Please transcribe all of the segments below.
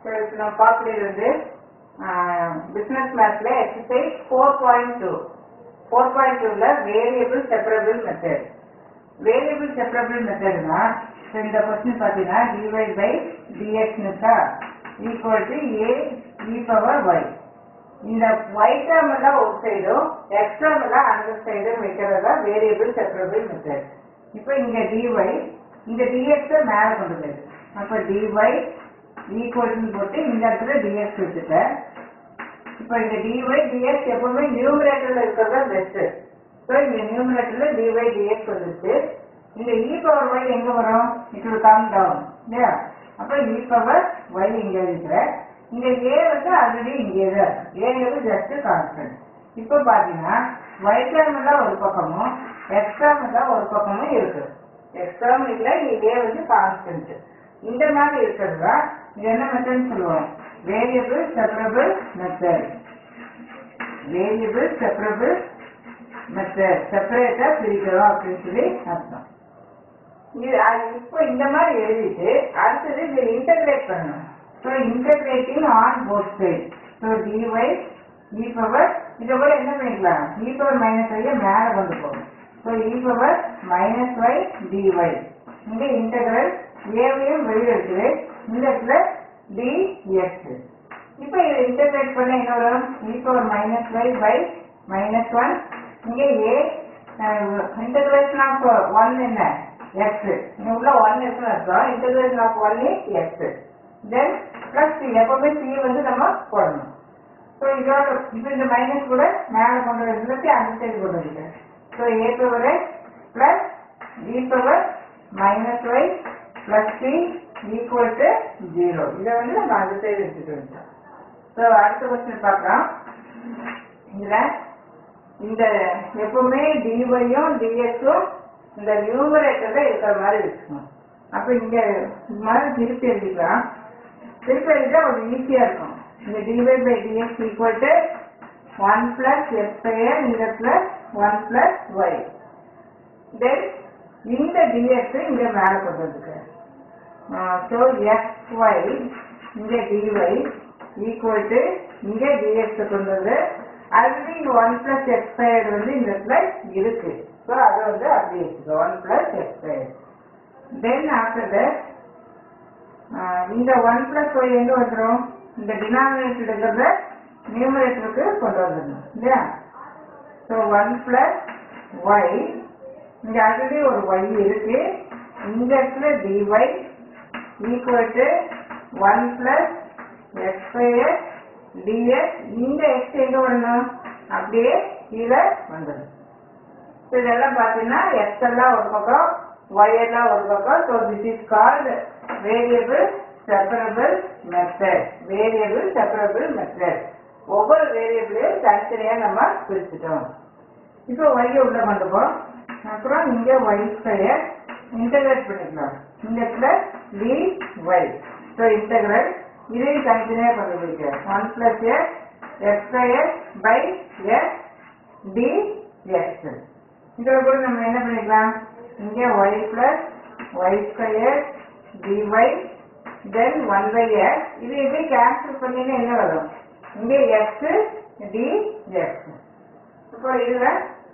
இப்போ நம்ம பார்க்கறது வந்து பிஸ்னஸ் மேத்ல exercise four point two four point டூவில் variable separable method variable separable மெத்தட்னா இப்போ இந்த கொஸ்டின் பார்த்தீங்கன்னா டிவை பை டிஎக்ஸ்னு இருக்கா equal to a e power y இந்த ஒய் டேர்ம் எல்லாம் ஒரு சைடும் எக்ஸ் டேர்ம் எல்லாம் அந்த சைடும் வைக்கிறது தான் வேரியபிள் செப்பரபிள் மெத்தட் இப்போ இங்க டிஒய் இந்த டிஎக்ஸ் மேலே கொண்டு போயிரு அப்போ டிஒய் ஈக்குவல்னு போட்டு இந்த இடத்துல டிஎக்ஸ் வச்சுட்டேன் இப்போ இந்த டிஒய் டிஎக்ஸ் எப்பவுமே நியூமரேட்டர்ல இருக்கிறது பெஸ்ட் ஸோ இந்த நியூமரேட்டர்ல டிஒய் டிஎக்ஸ் வந்துருச்சு இந்த இ பவர் ஒய் எங்க வரும் இட் will கம் டவுன் இல்லையா அப்போ இ பவர் ஒய் இங்க இருக்கிறேன் இந்த ஏ வந்து ஆல்ரெடி இங்கே தான் ஏங்கிறது ஜஸ்ட் கான்ஸ்டன்ட் இப்போ பார்த்தீங்கன்னா ஒய் டேர்ம் எல்லாம் ஒரு பக்கமும் எக்ஸ் டேர்ம் எல்லாம் ஒரு பக்கமும் இருக்கு எக்ஸ் டேர்ம் இல்லை இங்கே ஏ வந்து கான்ஸ்டன்ட் இந்த மாதிரி இருக்கிறது தான் இது என்ன மெத்தட்னு சொல்லுவோம் variable separable method variable separable method செப்பரேட்டா பிரிக்கிறோம் அப்படின்னு சொல்லி அர்த்தம் இது அது இப்போ இந்த மாதிரி எழுதிட்டு அடுத்தது இதை இன்டகிரேட் பண்ணணும் so integrating on both side so d y e power இதை கூட என்ன பண்ணிக்கலாம் இ பவர் மைனஸ் ஒய்யை மேலே கொண்டு போகணும் so e power minus y d y இங்க இன்டகிரல் ஏவையும் வெளியே இருக்குது இந்த இடத்துல டிஎக்ஸ் இப்போ இதை இன்டகிரேட் பண்ண என்ன வரும் e power minus y by minus one இங்கே ஏ இன்டகிரேஷன் ஆஃப் ஒன் என்ன எக்ஸ் இங்க உள்ள ஒன் இருக்குன்னு அர்த்தம் integration of one is x then plus C எப்பவுமே சி வந்து நம்ம போடணும் ஸோ இதோட இப்போ இந்த மைனஸ் கூட மேலே கொண்டு வரதுக்கு அந்த சைடு கொண்டு வந்துட்டேன் so a power plus e power minus y plus C equal to zero இதை வந்து நம்ம அந்த சைடு எடுத்துட்டு வந்துட்டோம் ஸோ அடுத்த கொஸ்டின் பார்க்கலாம் இதில் இந்த எப்பவுமே டிஒய்யும் டிஎக்ஸும் இந்த நியூமரேட்டர்ல இருக்கிற மாதிரி வச்சுக்கணும் அப்போ இங்க இந்த மாதிரி திருப்பி எழுதிக்கலாம் திருப்பி எழுதிட்டா கொஞ்சம் ஈஸியா இருக்கும் இந்த d y by d x equal to one plus x square இந்த plus one plus y then இந்த டிஎக்ஸ் இங்க மேல கொண்டு வந்துருக்கேன் ஸோ எக்ஸ் ஒய் இங்க டிஒய் ஈக்குவல் டு இங்க டிஎக்ஸ் கொண்டு வந்து ஆல்ரெடி இங்க ஒன் பிளஸ் எக்ஸ் ஸ்கொயர் வந்து இந்த இடத்துல இருக்கு ஸோ அதை வந்து அப்படி வச்சுக்கோ one plus x square then after that இந்த ஒன் பிளஸ் ஒய் எங்க வந்துடும் இந்த டினாமினேட்டர் இருக்கிறத நியூமரேட்டருக்கு கொண்டு வந்துடணும் இல்லையா ஸோ ஒன் பிளஸ் ஒய் இங்க ஆல்ரெடி ஒரு ஒய் இருக்கு இந்த இடத்துல d y equal to one plus x square d x இந்த எக்ஸ் எங்க வரணும் அப்படியே கீழே வந்துடும் ஸோ இதெல்லாம் பார்த்தீங்கன்னா எக்ஸ் எல்லாம் ஒரு பக்கம் ஒய் எல்லாம் ஒரு பக்கம் so this is called variable separable method variable separable method ஒவ்வொரு வேரியபிளையும் தனித்தனியாக நம்ம பிரிச்சுட்டோம் இப்போ ஒய்யை உள்ள கொண்டுப்போம் அப்புறம் இங்கே ஒய் ஸ்கொயர் இன்டகிரேட் பண்ணிக்கலாம் இந்த இடத்துல டி ஒய் ஸோ இன்டகிரல் இதையும் தனித்தனியாக கொண்டு போய்க்க one plus x x square by x d x இதில் கூட நம்ம என்ன பண்ணிக்கலாம் இங்கே y plus y square d y then one by x இது இப்படி கேன்சல் பண்ணினா என்ன வரும் இங்கே எக்ஸ் டி எக்ஸ் இப்போ இதில்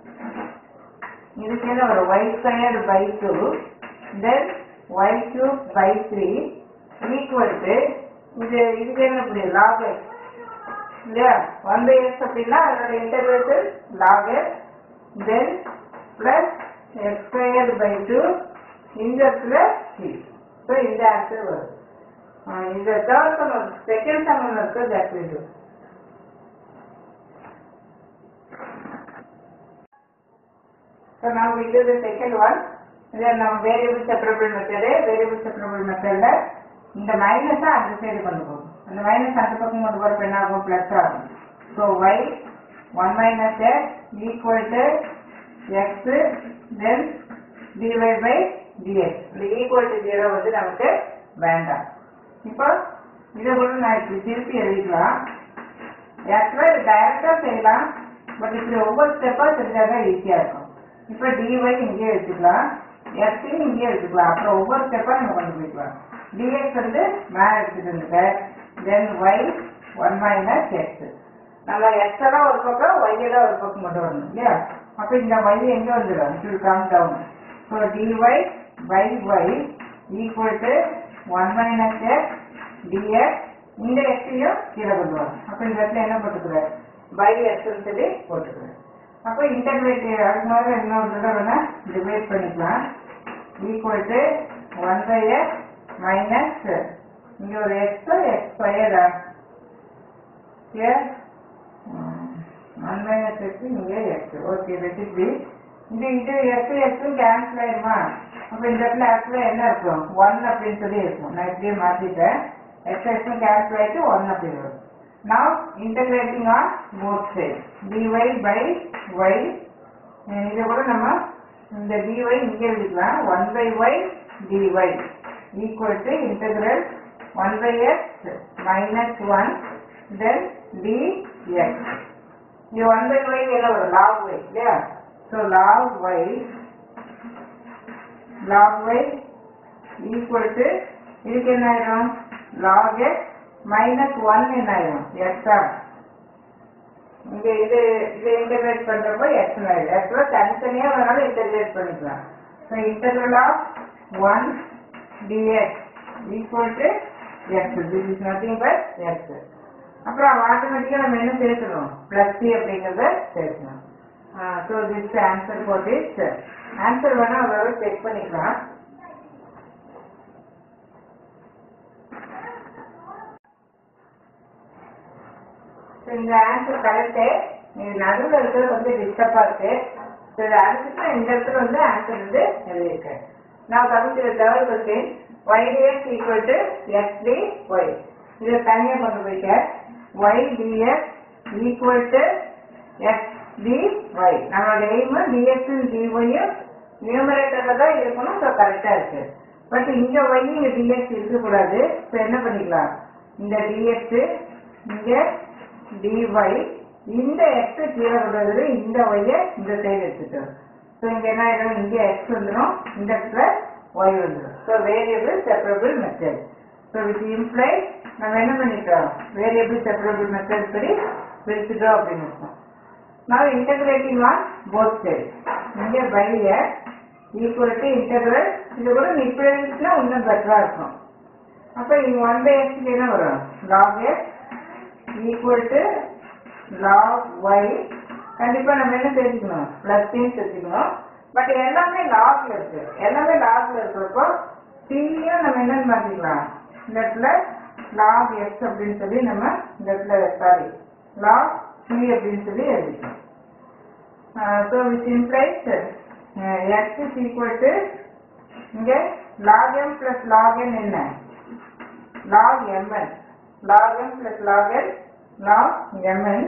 இதுக்கு என்ன வரும் y square by two then y cube by three equal to இது இதுக்கு என்ன புரியுது லாக் எக்ஸ் இல்லையா ஒன் பை எக்ஸ் அப்படின்னா அதோட integration log x then plus x square by two இந்த இடத்துல சி ஸோ இந்த ஆன்சர் வரும் ஆஹ் இந்த தேர்ட் சம் செகண்ட் சம் ஒன்று இருக்கு that will do So now we do the second one. இதில் நம்ம variable separable method variable separable மெத்தடில் இந்த மைனஸை அந்த சைடு கொண்டு போகும் அந்த மைனஸ் அந்த பக்கம் கொண்டு போகிறப்ப என்ன ஆகும் ப்ளஸ் ஆகும் so y one minus x equal to x then d y by d x இந்த ஈக்குவல் டு ஜீரோ வந்து நமக்கு வேண்டாம் இப்போ இதை கூட நான் இப்படி திருப்பி எழுதிக்கலாம் ஆக்சுவலாக இது டைரக்டாக செய்யலாம் பட் இப்படி ஒவ்வொரு ஸ்டெப்பாக செஞ்சால் தான் ஈஸியாக இருக்கும் இப்போ டிஒய் இங்கேயே வச்சுக்கலாம் எக்ஸையும் இங்கேயே வச்சுக்கலாம் அப்புறம் ஒவ்வொரு ஸ்டெப்பாக நம்ம கொண்டு போய்க்கலாம் டிஎக்ஸ் வந்து மேலே எடுத்துட்டு வந்துட்டு then y one minus x நம்ம எக்ஸ் எல்லாம் ஒரு பக்கம் ஒய் எல்லாம் ஒரு பக்கம் கொண்டு வரணும் இல்லையா அப்போ இந்த ஒய் எங்க வந்துடும் it will come down so d y by y equal to one minus x d x இந்த எக்ஸையும் கீழே கொண்டு வரணும் அப்போ இந்த இடத்துல என்ன போட்டுக்கிறேன் பை எக்ஸ்ன்னு சொல்லி போட்டுக்கிறேன் அப்போ இன்டர்கிரேட் அதுக்கு மாதிரி என்ன ஒன்று வேணா டிவைட் பண்ணிக்கலாம் equal to one by x minus இங்க ஒரு எக்ஸ் எக்ஸ் ஸ்கொயரா ஒன் மைனஸ் எக்ஸ் இங்க எக்ஸ் ஓகே வெட்டி பி இந்த இது எக்ஸ் எக்ஸும் கேன்சல் ஆயிருமா அப்போ இந்த இடத்துல ஆக்சுவலா என்ன இருக்கும் ஒன் அப்படின்னு சொல்லி இருக்கும் நான் இப்படியே மாத்திட்டேன் எக்ஸ் எக்ஸும் கேன்சல் ஆயிட்டு ஒன் அப்படின்னு வரும் Now integrating on both sides dy by y இதை கூட நம்ம இந்த dy இங்க எழுதிக்கலாம் 1 by y dy equal to integral 1 by x minus 1 then dx இது 1 by y என்ன வரும் log y இல்லையா so log y log y equal to இதுக்கு என்ன ஆயிரும் log x மைனஸ் ஒன் என்ன ஆயிரும் எக்ஸா இங்க இது இது இன்டகிரேட் பண்றப்போ எக்ஸ் ஆயிடும் எக்ஸ்ல தனித்தனியா வேணாலும் இன்டகிரேட் பண்ணிக்கலாம் so integral of one dx equal to x this is nothing but x அப்புறம் ஆட்டோமேட்டிக்கா நம்ம என்ன சேர்க்கணும் பிளஸ் சி அப்படிங்கறத சேர்க்கணும் so this answer for this answer வேணா ஒரு செக் பண்ணிக்கலாம் ஸோ இந்த ஆன்சர் கரெக்டு இது நடுவில் இருக்கிறது கொஞ்சம் டிஸ்டர்பாக இருக்கு ஸோ இதை அடிச்சுட்டு இந்த இடத்துல வந்து ஆன்சர் வந்து எழுதியிருக்கேன் நான் கமிட்டி third question y dx equal to x d y இதை தனியாக கொண்டு போயிட்டேன் y dx equal to x d y நம்மளோட எய்மு டிஎக்ஸும் டிஒய்யும் நியூமரேட்டரில் தான் இருக்கணும் ஸோ கரெக்டாக இருக்கு பட் இங்கே ஒய் இங்கே டிஎக்ஸ் இருக்கக்கூடாது ஸோ என்ன பண்ணிக்கலாம் இந்த டிஎக்ஸு இங்கே dy இந்த x கீழே கொண்டு வந்து இந்த y இந்த சைடு எடுத்துட்டோம் ஸோ இங்க என்ன ஆயிடும் இங்க x வந்துடும் இந்த இடத்துல y வந்துடும் so variable separable method so with imply நம்ம என்ன பண்ணிட்டோம் வேரியபிள் செப்பரபிள் மெத்தட் படி பிரிச்சுட்டோம் அப்படின்னு இருக்கோம் நான் இன்டகிரேட்டிங் ஆன் போத் சைடு இங்க by x equal to integral இது கூட நீ இப்படி இருந்துச்சுன்னா இன்னும் பெட்டரா இருக்கும் அப்போ இங்க ஒன் பை எக்ஸ்க்கு என்ன வரும் log x equal to log y கண்டிப்பா நம்ம என்ன தெரிஞ்சுக்கணும் பிளஸ் தெரிஞ்சுக்கணும் பட் எல்லாமே லாக்ல இருக்கு எல்லாமே லாக்ல இருக்கிறப்போ சியும் நம்ம என்னன்னு மாத்திக்கலாம் இந்த இடத்துல log x அப்படின்னு சொல்லி நம்ம இந்த இடத்துல சாரி log c அப்படின்னு சொல்லி எழுதிக்கலாம் so which implies x is equal to இங்க log m plus log n என்ன log mn log m plus log n log mn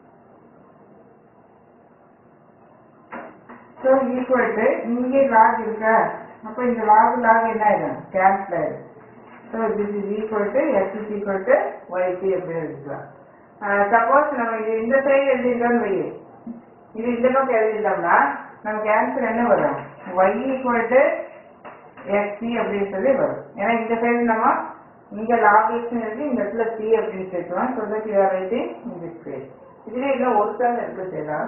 so equal to இங்கே log இருக்கா அப்ப இந்த log log என்ன ஆயிடும் cancel ஆயிடும் so this is equal to x is equal to yt அப்படி எழுதிக்கலாம் சப்போஸ் நம்ம இது இந்த சைடு எழுதிட்டோம்னு வை இது இந்த பக்கம் எழுதிட்டோம்னா நமக்கு ஆன்சர் என்ன வரும் y equal to xc அப்படின்னு சொல்லி வரும் ஏன்னா இந்த சைடு நம்ம இங்க லாக் x எழுதி இந்த இடத்துல c அப்படின்னு சேர்க்கலாம் so that you are writing in this place இதுல இன்னும் ஒரு சார் இருக்கு செய்யலாம்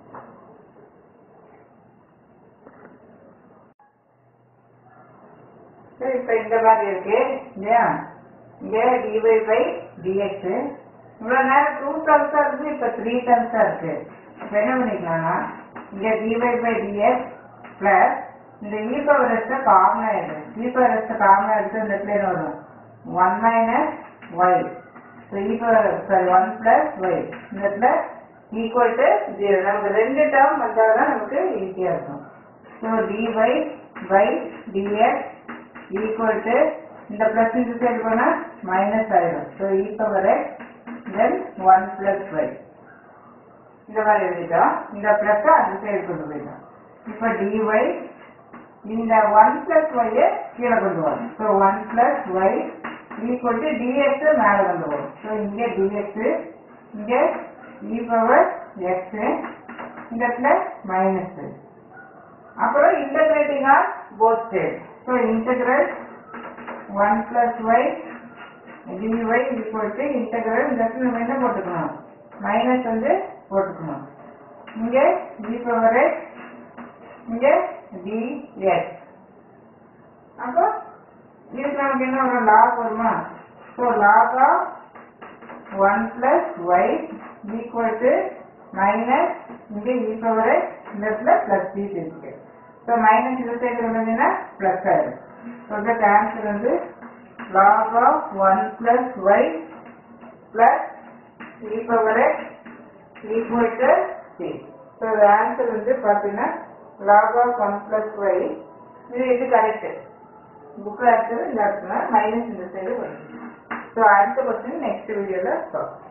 சரி இப்ப இந்த மாதிரி இருக்கு இல்லையா இங்க dy பை dx இவ்வளவு நேரம் டூ டர்ம்ஸா இருக்கு இப்ப த்ரீ டர்ம்ஸா இருக்கு இப்ப என்ன பண்ணிக்கலாம்னா இங்க dy பை dx பிளஸ் இந்த e பவர் எஸ் காமனா எடுத்து e பவர் எஸ் காமனா எடுத்து இந்த இடத்துல என்ன வரும் one minus y so e power sorry one plus y இந்த இடத்துல ஈக்குவல் டு ஜீரோ நமக்கு ரெண்டு டேர்ம் வந்தால் தான் நமக்கு ஈஸியாக இருக்கும் ஸோ dy பை dx equal to இந்த பிளஸ் இந்த சைடு போனா மைனஸ் ஆயிடும் so e power x then one plus y இந்த மாதிரி எழுதிட்டோம் இந்த பிளஸ் அந்த சைடு கொண்டு போயிட்டோம் இப்போ டிஒய் இந்த ஒன் பிளஸ் ஒய்யை கீழே கொண்டு வரும் so one plus y equal to dx மேலே கொண்டு வரும் ஸோ இங்கே டிஎக்ஸ் இங்கே இ பவர் எக்ஸ் இந்த இடத்துல மைனஸ் அப்புறம் integrating on both side so integral 1 plus y dy equal to integral இந்த இடத்துல நம்ம என்ன போட்டுக்கணும் மைனஸ் வந்து போட்டுக்கணும் இங்க e பவர் x இங்க dx அப்போ இதுக்கு நமக்கு என்ன வரும் லாக் வருமா so log of one plus y equal to minus இங்க இ பவர் இந்த இடத்துல பிளஸ் சி இருக்கு ஸோ மைனஸ் இந்த சைடு வந்ததுன்னா பிளஸ் ஆயிடும் ஸோ தட் ஆன்சர் வந்து log of one plus y plus e power equal to c so answer வந்து பார்த்தீங்கன்னா log of one plus y இது இது கரெக்ட் புக்கில் இருக்கிறது இந்த இடத்துல மைனஸ் இந்த சைடு வரும் ஸோ அடுத்த கொஸ்டின் நெக்ஸ்ட் வீடியோவில் பார்ப்போம்